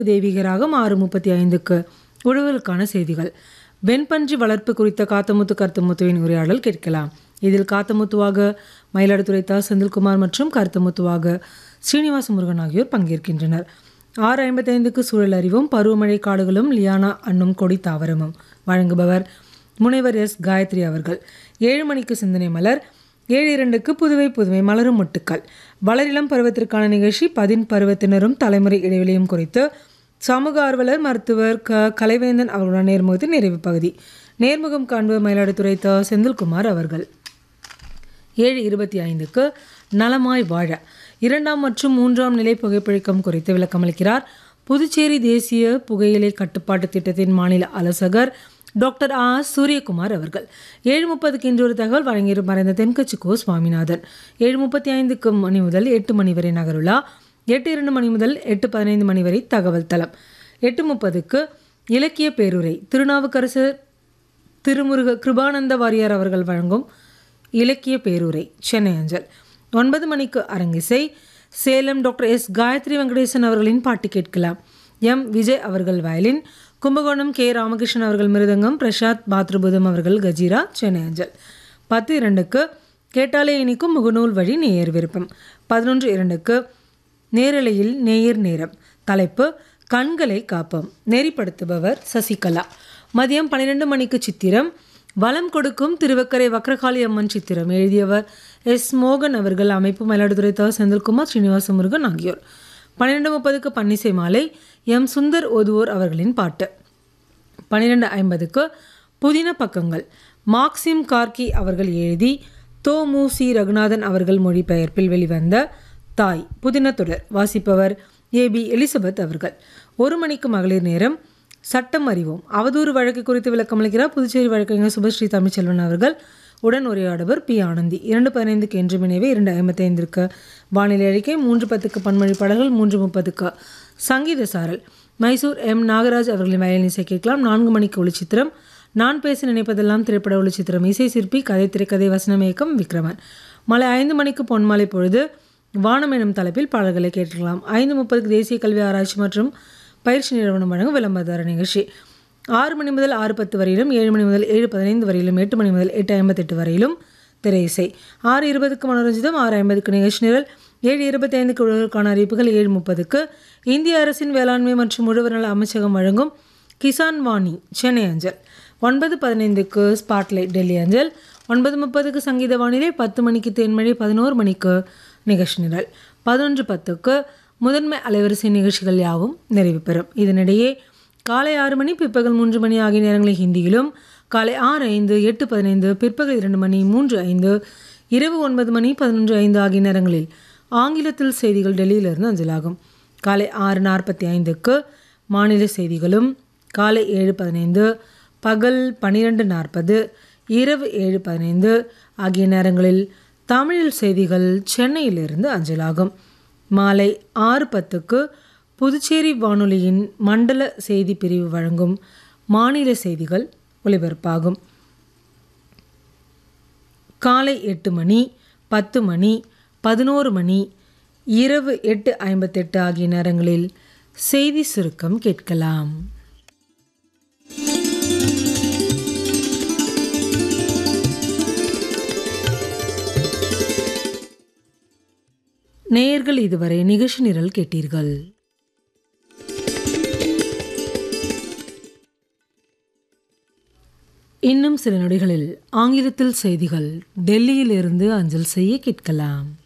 தெய்வீகராகம் ஆறு முப்பத்தி ஐந்துக்கு உழவலுக்கான செய்திகள் வெண்பன்றி வளர்ப்பு குறித்த காத்தமுத்து கருத்தமுத்துவின் உரையாடல் கேட்கலாம் இதில் காத்தமுத்துவாக மயிலாடுதுறை தா செந்தில்குமார் மற்றும் கருத்தமுத்துவாக ஸ்ரீனிவாச முருகன் ஆகியோர் பங்கேற்கின்றனர் ஆறு ஐம்பத்தைந்துக்கு சூழல் அறிவும் பருவமழை காடுகளும் லியானா அன்னும் கொடி தாவரமும் வழங்குபவர் முனைவர் எஸ் காயத்ரி அவர்கள் ஏழு மணிக்கு சிந்தனை மலர் ஏழு இரண்டுக்கு புதுவை புதுமை மலரும் முட்டுக்கள் வளரிளம் பருவத்திற்கான நிகழ்ச்சி பதின் பருவத்தினரும் தலைமுறை இடைவெளியும் குறித்து சமூக ஆர்வலர் மருத்துவர் க கலைவேந்தன் அவர்களுடன் நேர்முகத்தின் நிறைவு பகுதி நேர்முகம் காண்பவர் மயிலாடுதுறை த செந்தில்குமார் அவர்கள் ஏழு இருபத்தி ஐந்துக்கு நலமாய் வாழ இரண்டாம் மற்றும் மூன்றாம் நிலை புகைப்பழக்கம் குறித்து விளக்கமளிக்கிறார் புதுச்சேரி தேசிய புகையிலை கட்டுப்பாட்டு திட்டத்தின் மாநில ஆலோசகர் டாக்டர் ஆ சூரியகுமார் அவர்கள் ஏழு முப்பதுக்கு இன்று ஒரு தகவல் வழங்கி மறைந்த தென்கட்சி கோ சுவாமிநாதன் ஏழு முப்பத்தி ஐந்துக்கு மணி முதல் எட்டு மணி வரை நகருலா எட்டு இரண்டு மணி முதல் எட்டு பதினைந்து மணி வரை தகவல் தளம் எட்டு முப்பதுக்கு இலக்கிய பேருரை திருநாவுக்கரசர் திருமுருக கிருபானந்த வாரியார் அவர்கள் வழங்கும் இலக்கிய பேருரை சென்னை அஞ்சல் ஒன்பது மணிக்கு அரங்கிசை சேலம் டாக்டர் எஸ் காயத்ரி வெங்கடேசன் அவர்களின் பாட்டு கேட்கலாம் எம் விஜய் அவர்கள் வயலின் கும்பகோணம் கே ராமகிருஷ்ணன் அவர்கள் மிருதங்கம் பிரசாத் பாத்ருபுதம் அவர்கள் கஜீரா சென்னை அஞ்சல் பத்து இரண்டுக்கு கேட்டாலே இனிக்கும் முகநூல் வழி நேயர் விருப்பம் பதினொன்று இரண்டுக்கு நேரலையில் நேயர் நேரம் தலைப்பு கண்களை காப்போம் நெறிப்படுத்துபவர் சசிகலா மதியம் பன்னிரெண்டு மணிக்கு சித்திரம் வளம் கொடுக்கும் திருவக்கரை வக்ரகாளி அம்மன் சித்திரம் எழுதியவர் எஸ் மோகன் அவர்கள் அமைப்பு மயிலாடுதுறை த செந்தில்குமார் ஸ்ரீனிவாச முருகன் ஆகியோர் பன்னிரெண்டு முப்பதுக்கு பன்னிசை மாலை எம் சுந்தர் ஓதுவோர் அவர்களின் பாட்டு பன்னிரெண்டு ஐம்பதுக்கு புதின பக்கங்கள் மார்க்சிம் கார்கி அவர்கள் எழுதி தோ மு சி ரகுநாதன் அவர்கள் மொழிபெயர்ப்பில் வெளிவந்த தாய் புதின தொடர் வாசிப்பவர் ஏ பி எலிசபெத் அவர்கள் ஒரு மணிக்கு மகளிர் நேரம் சட்டம் அறிவோம் அவதூறு வழக்கு குறித்து விளக்கமளிக்கிறார் புதுச்சேரி வழக்கறிஞர் சுபஸ்ரீ தமிழ்ச்செல்வன் அவர்கள் உடன் உரையாடுவர் பி ஆனந்தி இரண்டு பதினைந்துக்கு என்று மினைவே இரண்டு ஐம்பத்தைந்திற்கு வானிலை அறிக்கை மூன்று பத்துக்கு பன்மொழி பாடல்கள் மூன்று முப்பதுக்கு சங்கீத சாரல் மைசூர் எம் நாகராஜ் அவர்களின் வயலின் இசை கேட்கலாம் நான்கு மணிக்கு ஒளிச்சித்திரம் நான் பேச நினைப்பதெல்லாம் திரைப்பட ஒளிச்சித்திரம் இசை சிற்பி கதை திரைக்கதை வசனம் இயக்கம் விக்ரமன் மாலை ஐந்து மணிக்கு பொன்மாலை பொழுது வானம் எனும் தலைப்பில் பாடல்களை கேட்கலாம் ஐந்து முப்பதுக்கு தேசிய கல்வி ஆராய்ச்சி மற்றும் பயிற்சி நிறுவனம் வழங்கும் விளம்பரதார நிகழ்ச்சி ஆறு மணி முதல் ஆறு பத்து வரையிலும் ஏழு மணி முதல் ஏழு பதினைந்து வரையிலும் எட்டு மணி முதல் எட்டு ஐம்பத்தெட்டு வரையிலும் திரை இசை ஆறு இருபதுக்கு மனோரஞ்சிதம் ஆறு ஐம்பதுக்கு நிகழ்ச்சி நிரல் ஏழு இருபத்தி ஐந்துக்கு உழவருக்கான அறிவிப்புகள் ஏழு முப்பதுக்கு இந்திய அரசின் வேளாண்மை மற்றும் உழவர் நல அமைச்சகம் வழங்கும் கிசான் வாணி சென்னை அஞ்சல் ஒன்பது பதினைந்துக்கு ஸ்பாட்லைட் டெல்லி அஞ்சல் ஒன்பது முப்பதுக்கு சங்கீத வானிலை பத்து மணிக்கு தேன்மழை பதினோரு மணிக்கு நிகழ்ச்சி நிரல் பதினொன்று பத்துக்கு முதன்மை அலைவரிசை நிகழ்ச்சிகள் யாவும் நிறைவு பெறும் இதனிடையே காலை ஆறு மணி பிற்பகல் மூன்று மணி ஆகிய நேரங்களில் ஹிந்தியிலும் காலை ஆறு ஐந்து எட்டு பதினைந்து பிற்பகல் இரண்டு மணி மூன்று ஐந்து இரவு ஒன்பது மணி பதினொன்று ஐந்து ஆகிய நேரங்களில் ஆங்கிலத்தில் செய்திகள் டெல்லியிலிருந்து அஞ்சலாகும் காலை ஆறு நாற்பத்தி ஐந்துக்கு மாநில செய்திகளும் காலை ஏழு பதினைந்து பகல் பன்னிரெண்டு நாற்பது இரவு ஏழு பதினைந்து ஆகிய நேரங்களில் தமிழில் செய்திகள் சென்னையிலிருந்து அஞ்சலாகும் மாலை ஆறு பத்துக்கு புதுச்சேரி வானொலியின் மண்டல செய்தி பிரிவு வழங்கும் மாநில செய்திகள் ஒலிபரப்பாகும் காலை எட்டு மணி பத்து மணி பதினோரு மணி இரவு எட்டு ஐம்பத்தெட்டு ஆகிய நேரங்களில் செய்தி சுருக்கம் கேட்கலாம் நேயர்கள் இதுவரை நிகழ்ச்சி நிரல் கேட்டீர்கள் இன்னும் சில நொடிகளில் ஆங்கிலத்தில் செய்திகள் டெல்லியிலிருந்து அஞ்சல் செய்ய கேட்கலாம்